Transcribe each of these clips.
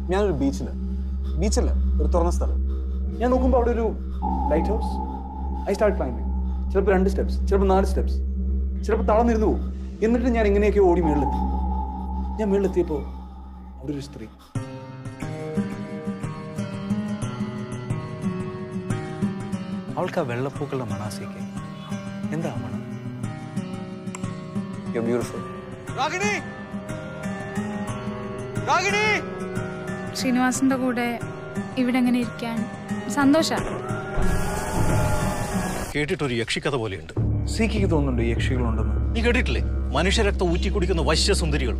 ഞാനൊരു ബീച്ചില് ബീച്ചല്ല ഒരു തുറന്ന സ്ഥലം ഞാൻ നോക്കുമ്പോൾ അവിടെ ഒരു light house I start climbing ചിലപ്പോൾ രണ്ട് സ്റ്റെപ്സ് ചിലപ്പോൾ നാല് സ്റ്റെപ്സ് ചിലപ്പോൾ തളർന്നിരുന്നു പോകും എന്നിട്ട് ഞാൻ ഇങ്ങനെയൊക്കെ ഓടി മേളിലെത്തി ഞാൻ മേളിലെത്തിയപ്പോൾ അവിടെ ഒരു സ്ത്രീ അവൾക്ക് ആ വെള്ളപ്പൂക്കളുടെ മണാസിക്ക് എന്താ ആ മണം യു ബ്യൂട്ടിഫുൾ രാഗിണി രാഗിണി ശ്രീനിവാസിന്റെ കൂടെ ഇവിടെ എങ്ങനെ ഇരിക്കാൻ സന്തോഷാണ് കേട്ടിട്ടൊരു യക്ഷിക്കഥ പോലെയുണ്ട് സീക്കിക്ക് തോന്നുന്നുണ്ട് ഈ യക്ഷികളുണ്ടെന്ന് നീ കേട്ടിട്ടില്ലേ മനുഷ്യരക്തം ഊറ്റി കുടിക്കുന്ന വശ്യസുന്ദരികൾ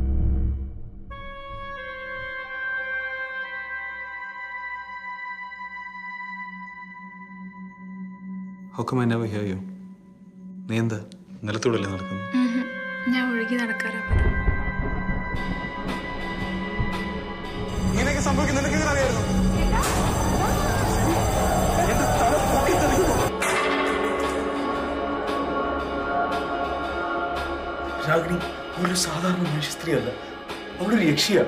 How come I never hear you? നീ എന്താ നിലത്തൂടല്ലേ നടക്കുന്നു ഞാൻ ഒഴുകി നടക്കാറാ പതിവ്. ഇങ്ങനെയൊക്കെ സംഭവിക്കുന്ന നിനക്ക് എങ്ങനെ അറിയായിരുന്നു രാഗിണി ഒരു സാധാരണ മനുഷ്യ സ്ത്രീയല്ല അവളൊരു യക്ഷിയാ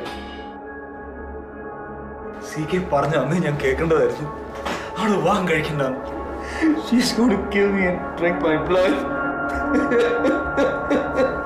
സി കെ പറഞ്ഞ അന്ന് ഞാൻ കേൾക്കേണ്ടതായിരുന്നു അവള് വിവാഹം കഴിക്കണ്ടെന്ന് She's going to kill me and drink my blood.